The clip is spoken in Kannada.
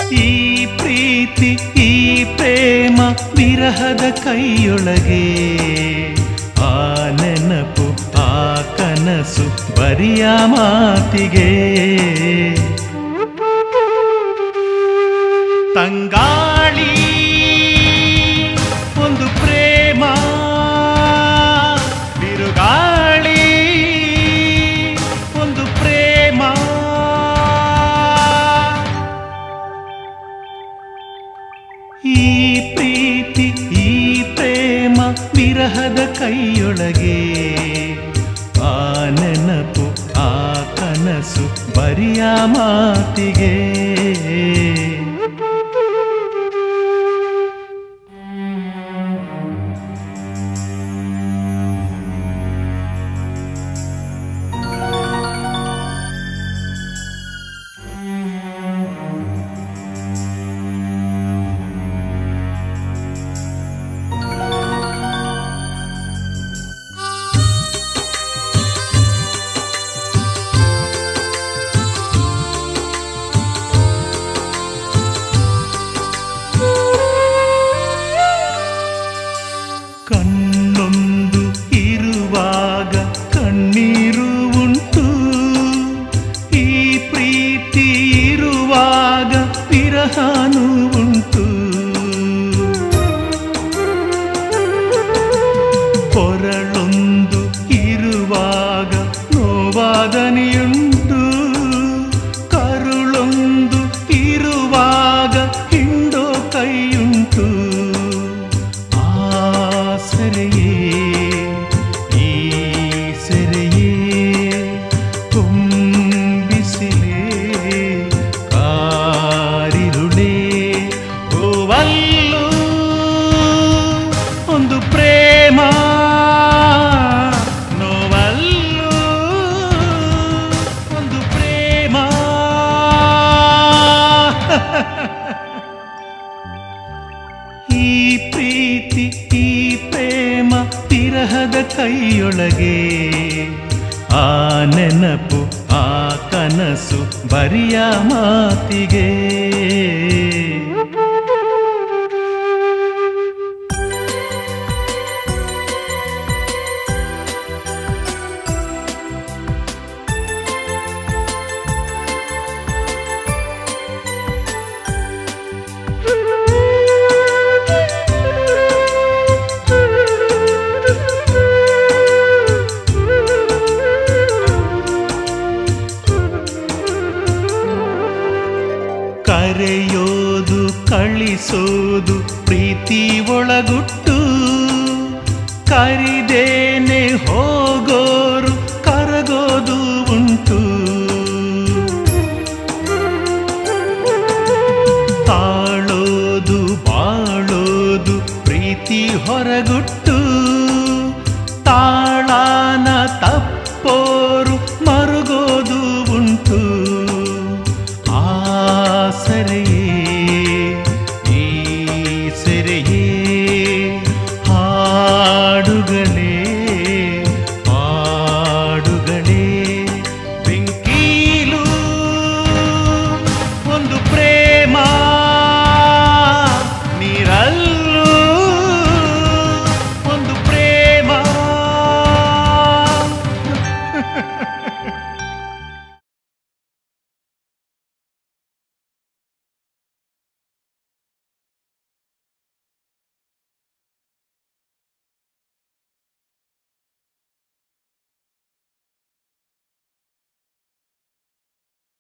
ಈ ಪ್ರೀತಿ ಈ ಪ್ರೇಮ ವಿರಹದ ಕೈಯೊಳಗೆ ಆ ನೆನಪು ಆ ಕನಸು ಬರಿಯ ಮಾತಿಗೆ ತಂಗಾಳಿ ಒಂದು ಪ್ರೇಮ ಬಿರುಗಾಳಿ ಒಂದು ಪ್ರೇಮ ಈ ಪ್ರೀತಿ ಈ ಪ್ರೇಮ ವಿರಹದ ಕೈಯೊಳಗೆ ಆ ನೆನಪು ಆ ಕನಸು ಬರಿಯ ಮಾತಿಗೆ ಕಣ್ಣೊಂದು ಇರುವಾಗ ಕಣ್ಣೀರು ಉಂಟು ಈ ಪ್ರೀತಿ ಇರುವಾಗ ವಿರಹಾನು ಉಂಟು ಕೊರಳೊಂದು ಇರುವಾಗ ನೋವಾದನೆಯುಂಟು ಕರುಳೊಂದು ಇರುವಾಗ ಹಿಂಡೋ ಕೈಯುಂಟು ಆ ಸೆರೆಯೇ ಈ ಸೆರೆಯೇ ತುಂಬಿಸಿಲೇ ಕಾರಿರುಳೇ ಹೂವಲ್ಲೂ ಒಂದು ಪ್ರೇಮ ನೋವಲ್ಲೂ ಒಂದು ಪ್ರೇಮ ಈ ಪ್ರೀತಿ ಈ ಪ್ರೇಮ ವಿರಹದ ಕೈಯೊಳಗೆ ಆ ನೆನಪು ಆ ಕನಸು ಬರಿಯ ಮಾತಿಗೆ ಕರೆಯೋದು ಕಳಿಸೋದು ಪ್ರೀತಿ ಒಳಗುಟ್ಟು ಕರಿದೇನೆ ಹೋಗೋರು ಕರಗೋದು ಉಂಟು ತಾಳೋದು ಬಾಳೋದು ಪ್ರೀತಿ ಹೊರಗುಟ್ಟು ತಾಳಾನ ತಪ್ಪೋರು ಮರುಗೋದು ಉಂಟು ಆಸರೆಯೇ